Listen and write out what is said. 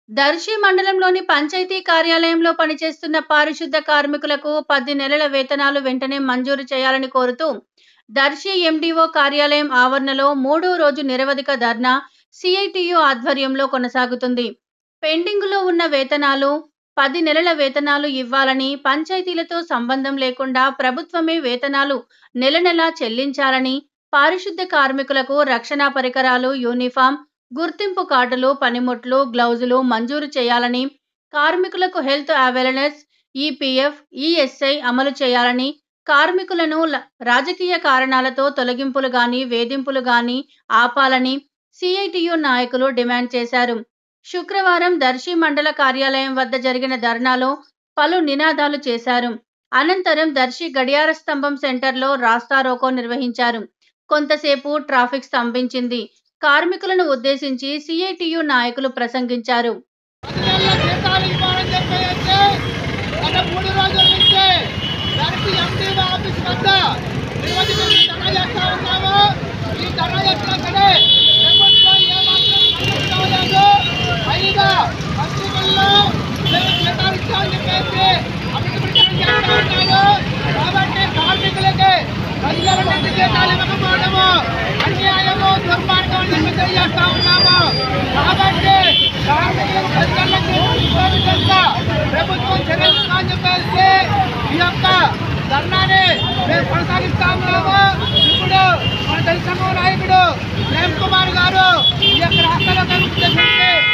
దర్శి మండలంలోని పంచాయతీ కార్యాలయంలో పనిచేస్తున్న పారిశుద్ధ కార్మికులకు పది నెలల వేతనాలు వెంటనే మంజూరు చేయాలని కోరుతూ దర్శి ఎండిఓ కార్యాలయం ఆవరణలో మూడో రోజు నిరవధిక ధర్నా సిఐటియు ఆధ్వర్యంలో కొనసాగుతుంది పెండింగులో ఉన్న వేతనాలు పది నెలల వేతనాలు ఇవ్వాలని పంచాయతీలతో సంబంధం లేకుండా ప్రభుత్వమే వేతనాలు నెల నెలా చెల్లించాలని పారిశుద్ధ కార్మికులకు రక్షణ పరికరాలు యూనిఫామ్ గుర్తింపు కార్డులు పనిముట్లు గ్లౌజులు మంజూరు చేయాలని కార్మికులకు హెల్త్ అవేర్నెస్ ఈపీఎఫ్ ఈఎస్ఐ అమలు చేయాలని కార్మికులను ల- రాజకీయ కారణాలతో తొలగింపులు గాని వేధింపులు గాని ఆపాలని సిఐటియు నాయకులు డిమాండ్ చేశారు శుక్రవారం దర్శి మండల కార్యాలయం వద్ద జరిగిన ధర్నాలో పలు నినాదాలు చేశారు అనంతరం దర్శి గడియార స్తంభం సెంటర్లో రాస్తారోకో నిర్వహించారు కొంతసేపు ట్రాఫిక్ స్తంభించింది కార్మికులను ఉద్దేశించి సిఐటియు నాయకులు ప్రసంగించారు పదివేల జీతాలు ఇవ్వాలని చెప్పేసి గత మూడు రోజుల నుంచి దర్శి ఎండి ఆఫీస్ వద్ద నిర్వహించి ధర్నా చేస్తా ఉన్నాము ఈ ధర్నా చేసినా సరే ప్రభుత్వం ఏమాత్రం స్పందించలేదు పైగా పత్రికల్లో మేము జీతాలు ఇస్తామని చెప్పేసి అభివృద్ధి చేస్తా ఉన్నారు కాబట్టి కార్మికులకి పదివేల మంది జీతాలు ఇవ్వకపోవడము అన్యాయము దుర్మార్గం అని చెప్పి తెలియజేస్తా ఉన్నాము కాబట్టి కార్మికులకు పదివేల జీతాలు ఇచ్చే విధంగా ప్రభుత్వం చర్యలు అని చెప్పేసి ఈ యొక్క ధర్నాన్ని మేము కొనసాగిస్తా ఉన్నాము ఇప్పుడు మన దళిత సంఘం నాయకుడు ప్రేమ్ కుమార్ గారు ఈ యొక్క రాష్ట్రంలో కనిపించేసి